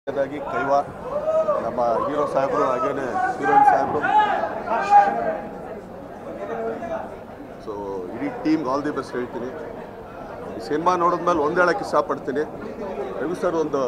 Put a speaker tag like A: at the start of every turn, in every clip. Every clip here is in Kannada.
A: ಮೊದಲನೇದಾಗಿ ಕೈವಾ ನಮ್ಮ ಹೀರೋ ಸಾಹೇಬರು ಹಾಗೇನೆ ಹೀರೋಯಿನ್ ಸಾಹೇಬರು ಸೊ ಇಡೀ ಟೀಮ್ಗೆ ಆಲ್ ದಿ ಬೆಸ್ಟ್ ಹೇಳ್ತೀನಿ ಈ ಸಿನಿಮಾ ನೋಡಿದ್ಮೇಲೆ ಒಂದು ಹೇಳಕ್ಕೆ ಇಷ್ಟಪಡ್ತೀನಿ ರವಿ ಸರ್ ಒಂದು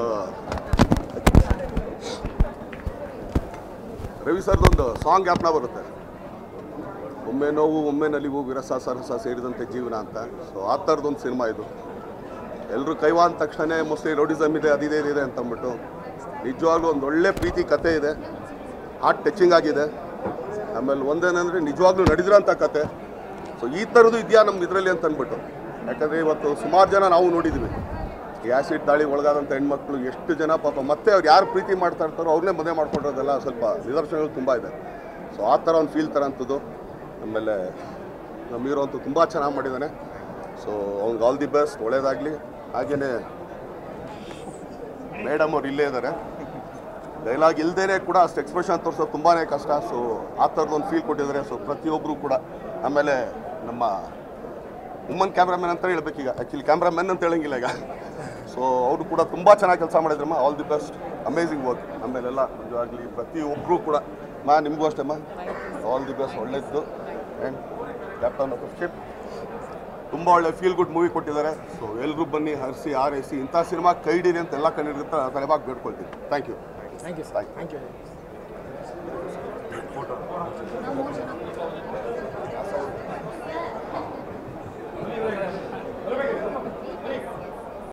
A: ರವಿ ಸರ್ದೊಂದು ಸಾಂಗ್ ಜ್ಞಾಪನ ಬರುತ್ತೆ ಒಮ್ಮೆ ನೋವು ಒಮ್ಮೆ ನಲಿವು ವಿರಸ ಸರಸ ಸೇರಿದಂತೆ ಜೀವನ ಅಂತ ಸೊ ಆ ಥರದೊಂದು ಸಿನಿಮಾ ಇದು ಎಲ್ಲರೂ ಕೈವಾ ಅಂದ ತಕ್ಷಣ ಮೋಸ್ಟ್ಲಿ ರೌಡಿಸಮ್ ಇದೆ ಅದಿದೆ ಇದಿದೆ ಅಂತ ಅಂದ್ಬಿಟ್ಟು ನಿಜವಾಗ್ಲೂ ಒಂದು ಒಳ್ಳೆ ಪ್ರೀತಿ ಕತೆ ಇದೆ ಹಾರ್ಟ್ ಟಚಿಂಗ್ ಆಗಿದೆ ಆಮೇಲೆ ಒಂದೇನಂದರೆ ನಿಜವಾಗ್ಲೂ ನಡೆದಿರೋಂಥ ಕತೆ ಸೊ ಈ ಥರದ್ದು ಇದೆಯಾ ನಮ್ಮ ಇದರಲ್ಲಿ ಅಂತ ಅಂದ್ಬಿಟ್ಟು ಯಾಕಂದರೆ ಇವತ್ತು ಸುಮಾರು ಜನ ನಾವು ನೋಡಿದ್ವಿ ಈ ಆ್ಯಸಿಡ್ ದಾಳಿ ಒಳಗಾದಂಥ ಹೆಣ್ಮಕ್ಳು ಎಷ್ಟು ಜನ ಪಾಪ ಮತ್ತೆ ಅವ್ರು ಯಾರು ಪ್ರೀತಿ ಮಾಡ್ತಾ ಇರ್ತಾರೋ ಅವ್ರನ್ನೇ ಮದುವೆ ಮಾಡ್ಕೊಂಡಿರೋದೆಲ್ಲ ಸ್ವಲ್ಪ ನಿದರ್ಶನಗಳು ತುಂಬ ಇದೆ ಸೊ ಆ ಥರ ಒಂದು ಫೀಲ್ ತರೋಂಥದ್ದು ಆಮೇಲೆ ನಮ್ಮ ಹೀರೋ ಅಂತೂ ತುಂಬ ಚೆನ್ನಾಗಿ ಮಾಡಿದ್ದಾನೆ ಸೊ ಅವ್ನಿಗೆ ಆಲ್ ದಿ ಬೆಸ್ಟ್ ಒಳ್ಳೇದಾಗಲಿ ಹಾಗೆಯೇ ಮೇಡಮ್ ಅವ್ರು ಇಲ್ಲೇ ಇದ್ದಾರೆ ಡೈಲಾಗ್ ಇಲ್ಲದೇ ಕೂಡ ಅಷ್ಟು ಎಕ್ಸ್ಪ್ರೆಷನ್ ತೋರಿಸೋದು ತುಂಬಾ ಕಷ್ಟ ಸೊ ಆ ಥರದೊಂದು ಫೀಲ್ ಕೊಟ್ಟಿದ್ದಾರೆ ಸೊ ಪ್ರತಿಯೊಬ್ಬರು ಕೂಡ ಆಮೇಲೆ ನಮ್ಮ ವುಮನ್ ಕ್ಯಾಮ್ರಾಮನ್ ಅಂತ ಹೇಳ್ಬೇಕೀಗ ಆ್ಯಕ್ಚುಲಿ ಕ್ಯಾಮ್ರಾಮನ್ ಅಂತ ಹೇಳಂಗಿಲ್ಲ ಈಗ ಸೊ ಅವರು ಕೂಡ ತುಂಬ ಚೆನ್ನಾಗಿ ಕೆಲಸ ಮಾಡಿದ್ರಮ್ಮ all the best amazing work ಆಮೇಲೆಲ್ಲ ನಿಜವಾಗ್ಲಿ ಪ್ರತಿಯೊಬ್ಬರು ಕೂಡ ಮಾ ನಿಮಗೂ ಅಷ್ಟೇ ಮಾ ಆಲ್ ದಿ ಬೆಸ್ಟ್ ಒಳ್ಳೇದು ಆ್ಯಂಡ್ ಕ್ಯಾಪ್ಟನ್ ಆಫ್ ಶಿಪ್ ತುಂಬ ಒಳ್ಳೆ ಫೀಲ್ ಗುಡ್ ಮೂವಿ ಕೊಟ್ಟಿದ್ದಾರೆ ಸೊ ಎಲ್ಲರೂ ಬನ್ನಿ ಹರಿಸಿ ಆರೈಸಿ ಇಂಥ ಸಿನಿಮಾ ಕೈ ಹಿಡೀರಿ ಅಂತ ಎಲ್ಲ ಕಣ್ಣಿಡಿರ್ತಾ ತಲೆಬಾಗಿ ಬೇಡ್ಕೊಳ್ತೀನಿ thank you
B: thank you sir thank you